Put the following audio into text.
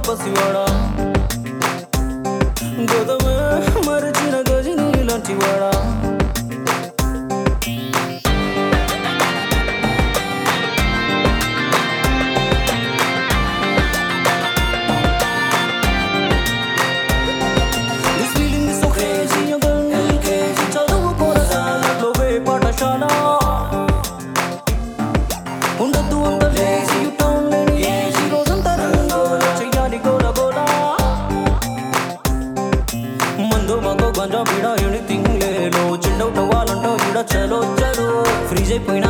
పసివాడా గోదమే మరచిన గజని లాంటి వాడా This feeling is so crazy, you're going LKG చదువుకోరసాలలో వే పాఠశాల ఉండద్దు అంత లేజీ యు టౌన్ లేని ఏజీ రోజంతా రంగోల చెయ్యాలి గోల గోల మందు మగో గంజా బీడా ఎనీథింగ్ లేలో చిల్డౌట్ అవ్వాలంటో ఇడ చలో చలో ఫ్రీజ్ అయిపోయిన